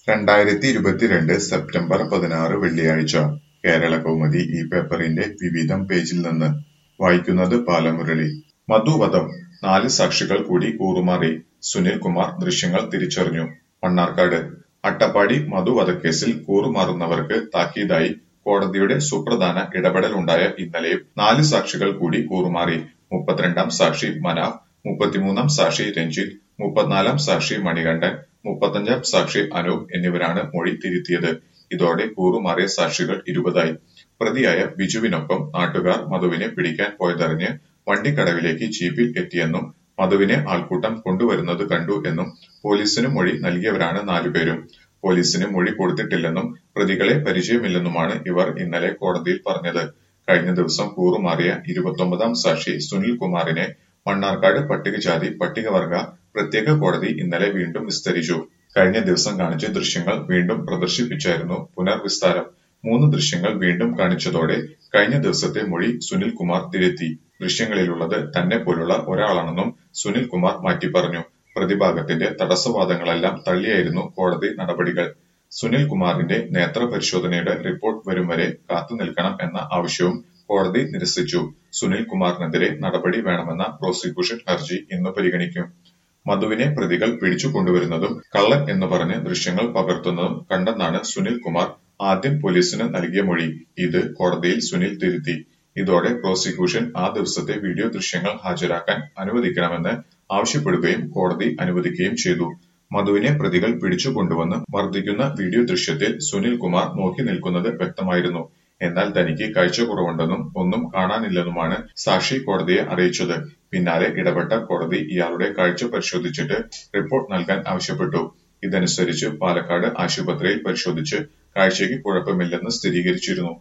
രണ്ടായിരത്തി ഇരുപത്തിരണ്ട് സെപ്റ്റംബർ പതിനാറ് വെള്ളിയാഴ്ച കേരളകൗമുദി ഈ പേപ്പറിന്റെ വിവിധം പേജിൽ നിന്ന് വായിക്കുന്നത് ബാലമുരളി മധുവധം നാല് സാക്ഷികൾ കൂടി കൂറുമാറി സുനിൽകുമാർ ദൃശ്യങ്ങൾ തിരിച്ചറിഞ്ഞു മണ്ണാർക്കാട് അട്ടപ്പാടി മധുവധക്കേസിൽ കൂറുമാറുന്നവർക്ക് താക്കീതായി കോടതിയുടെ സുപ്രധാന ഇടപെടലുണ്ടായ ഇന്നലെയും നാല് സാക്ഷികൾ കൂടി കൂറുമാറി മുപ്പത്തിരണ്ടാം സാക്ഷി മനാഫ് മുപ്പത്തിമൂന്നാം സാക്ഷി രഞ്ജിത്ത് മുപ്പത്തിനാലാം സാക്ഷി മണികണ്ഠൻ മുപ്പത്തഞ്ചാം സാക്ഷി അനൂപ് എന്നിവരാണ് മൊഴി തിരുത്തിയത് ഇതോടെ കൂറുമാറിയ സാക്ഷികൾ ഇരുപതായി പ്രതിയായ ബിജുവിനൊപ്പം നാട്ടുകാർ മധുവിനെ പിടിക്കാൻ പോയതറിഞ്ഞ് വണ്ടിക്കടവിലേക്ക് ജീപ്പിൽ എത്തിയെന്നും മധുവിനെ ആൾക്കൂട്ടം കൊണ്ടുവരുന്നത് കണ്ടു എന്നും പോലീസിന് മൊഴി നൽകിയവരാണ് നാലുപേരും പോലീസിന് മൊഴി കൊടുത്തിട്ടില്ലെന്നും പ്രതികളെ പരിചയമില്ലെന്നുമാണ് ഇവർ ഇന്നലെ കോടതിയിൽ പറഞ്ഞത് കഴിഞ്ഞ ദിവസം കൂറുമാറിയ ഇരുപത്തൊമ്പതാം സാക്ഷി സുനിൽ കുമാറിനെ മണ്ണാർക്കാട് പട്ടികജാതി പട്ടികവർഗ പ്രത്യേക കോടതി ഇന്നലെ വീണ്ടും വിസ്തരിച്ചു കഴിഞ്ഞ ദിവസം കാണിച്ച ദൃശ്യങ്ങൾ വീണ്ടും പ്രദർശിപ്പിച്ചായിരുന്നു പുനർവിസ്താരം മൂന്ന് ദൃശ്യങ്ങൾ വീണ്ടും കാണിച്ചതോടെ കഴിഞ്ഞ ദിവസത്തെ മൊഴി സുനിൽ കുമാർ തിരുത്തി ദൃശ്യങ്ങളിലുള്ളത് തന്നെ പോലുള്ള ഒരാളാണെന്നും സുനിൽ കുമാർ മാറ്റി പറഞ്ഞു പ്രതിഭാഗത്തിന്റെ തടസ്സവാദങ്ങളെല്ലാം തള്ളിയായിരുന്നു കോടതി നടപടികൾ സുനിൽ കുമാറിന്റെ നേത്ര പരിശോധനയുടെ റിപ്പോർട്ട് വരും വരെ കാത്തുനിൽക്കണം എന്ന ആവശ്യവും കോടതി നിരസിച്ചു സുനിൽ കുമാറിനെതിരെ നടപടി വേണമെന്ന പ്രോസിക്യൂഷൻ ഹർജി ഇന്ന് പരിഗണിക്കും മധുവിനെ പ്രതികൾ പിടിച്ചു കൊണ്ടുവരുന്നതും കള്ളൻ എന്ന് പറഞ്ഞ് ദൃശ്യങ്ങൾ പകർത്തുന്നതും കണ്ടെന്നാണ് സുനിൽ കുമാർ ആദ്യം പോലീസിന് നൽകിയ മൊഴി ഇത് കോടതിയിൽ സുനിൽ തിരുത്തി ഇതോടെ പ്രോസിക്യൂഷൻ ആ ദിവസത്തെ വീഡിയോ ദൃശ്യങ്ങൾ ഹാജരാക്കാൻ അനുവദിക്കണമെന്ന് ആവശ്യപ്പെടുകയും കോടതി അനുവദിക്കുകയും ചെയ്തു മധുവിനെ പ്രതികൾ പിടിച്ചു കൊണ്ടുവന്ന് മർദ്ദിക്കുന്ന വീഡിയോ ദൃശ്യത്തിൽ സുനിൽ കുമാർ നോക്കി നിൽക്കുന്നത് വ്യക്തമായിരുന്നു എന്നാൽ തനിക്ക് കാഴ്ചക്കുറവുണ്ടെന്നും ഒന്നും കാണാനില്ലെന്നുമാണ് സാക്ഷി കോടതിയെ അറിയിച്ചത് പിന്നാലെ ഇടപെട്ട കോടതി ഇയാളുടെ കാഴ്ച പരിശോധിച്ചിട്ട് റിപ്പോർട്ട് നൽകാൻ ആവശ്യപ്പെട്ടു ഇതനുസരിച്ച് പാലക്കാട് ആശുപത്രിയിൽ പരിശോധിച്ച് കാഴ്ചയ്ക്ക് കുഴപ്പമില്ലെന്ന് സ്ഥിരീകരിച്ചിരുന്നു